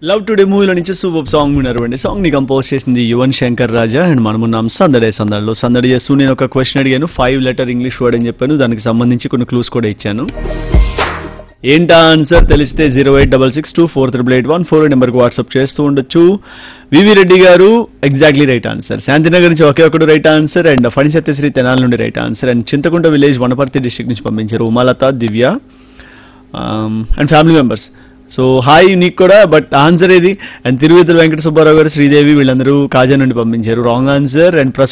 love today మూవీలో నుంచి super song విన్నారు అండి సాంగ్ ని కంపోజ్ చేసింది యువన్ శంకర్ రాజా అండ్ మనమున్నాం సందడే సందడిలో సందడి చేస్తూ నేను ఒక క్వశ్చన్ అడిగాను ఫైవ్ లెటర్ ఇంగ్లీష్ వర్డ్ అని చెప్పాను దానికి సంబంధించి కొన్ని క్లూస్ కూడా ఇచ్చాను ఏంటా ఆన్సర్ తెలిస్తే zero eight double six two four triple eight one four నెంబర్కి వాట్సాప్ చేస్తూ ఉండొచ్చు వివి రెడ్డి గారు ఎగ్జాక్ట్లీ రైట్ ఆన్సర్ శాంతినగర్ నుంచి ఒకే ఒకటి right answer and Phani Satyasri Tenali నుండి right answer and Chintakunta village Wanaparthy district నుంచి పంపించారు Umalatha Divya and family members so hi నీకు కూడా బట్ ఆన్సర్ ఏది అండ్ తిరువేతుల వెంకట సుబ్బారావు గారు శ్రీదేవి వీళ్ళందరూ కాజా నుండి పంపించారు రాంగ్ ఆన్సర్ అండ్